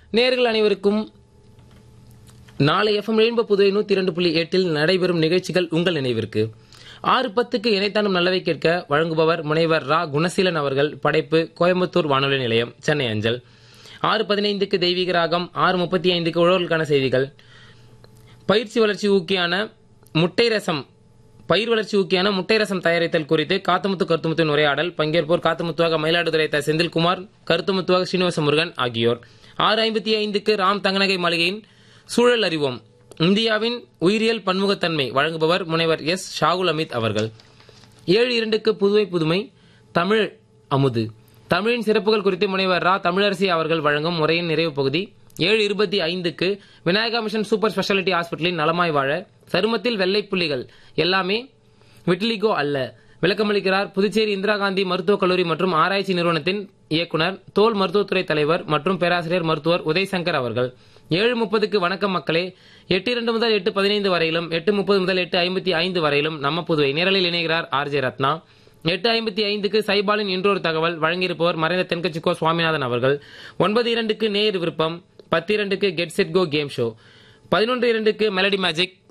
நேர்கள் அனைவருக்கும் நாளை எஃப்எம் ரெயின்போ புதுவை நூத்தி இரண்டு புள்ளி எட்டில் நடைபெறும் நிகழ்ச்சிகள் உங்கள் நினைவிற்கு ஆறு பத்துக்கு இணைத்தானும் நல்லவை கேட்க வழங்குபவர் முனைவர் ரா குணசீலன் அவர்கள் படைப்பு கோயம்புத்தூர் வானொலி நிலையம் சென்னை அஞ்சல் ஆறு பதினைந்துக்கு தெய்வீக ராகம் ஆறு முப்பத்தி ஐந்துக்கு உழவர்களுக்கான செய்திகள் பயிற்சி வளர்ச்சி ஊக்கியான முட்டை ரசம் பயிர் வளர்ச்சி ஊக்கியான முட்டை ரசம் தயாரித்தல் குறித்து காத்தமுத்து கருத்துமுத்தின் உரையாடல் பங்கேற்போர் காத்தமுத்துவாக மயிலாடுதுறை த செந்தில்குமார் கருத்துமுத்துவாக ஸ்ரீனிவாச முருகன் ஆகியோர் ஆறு ஐம்பத்தி ஐந்துக்கு ராம் தங்கநகை மாளிகையின் சூழல் அறிவோம் இந்தியாவின் உயிரியல் பன்முகத்தன்மை வழங்குபவர் முனைவர் எஸ் ஷாகுல் அமித் அவர்கள் ஏழு இரண்டுக்கு புதுமை புதுமை தமிழ் அமுது தமிழின் சிறப்புகள் குறித்து முனைவர் ரா தமிழரசி அவர்கள் வழங்கும் முறையின் நிறைவு பகுதி ஏழு இருபத்தி ஐந்துக்கு விநாயகா மிஷன் சூப்பர் ஸ்பெஷாலிட்டி ஹாஸ்பிட்டலின் நலமாய் வாழ சருமத்தில் வெள்ளை புள்ளிகள் எல்லாமே விட்லிகோ அல்ல விளக்கமளிக்கிறார் புதுச்சேரி இந்திரா காந்தி மருத்துவக் கல்லூரி மற்றும் ஆராய்ச்சி நிறுவனத்தின் இயக்குனர் தோல் மருத்துவத்துறை தலைவர் மற்றும் பேராசிரியர் மருத்துவர் உதயசங்கர் அவர்கள் ஏழு முப்பதுக்கு வணக்கம் மக்களே எட்டு இரண்டு முதல் எட்டு பதினைந்து வரையிலும் எட்டு முப்பது முதல் எட்டு ஐம்பத்தி ஐந்து வரையிலும் நம்ம புதுவை நேரலில் இணைகிறார் ஆர்ஜே ரத்னா எட்டு ஐம்பத்தி ஐந்துக்கு சைபாலின் இன்றொரு தகவல் வழங்கியிருப்பவர் மறைந்த தென்கட்சிக்கோ சுவாமிநாதன் அவர்கள் ஒன்பது இரண்டுக்கு நேர் விருப்பம் பத்து இரண்டுக்கு get set go game show பதினொன்று இரண்டுக்கு மெலடி மேஜிக்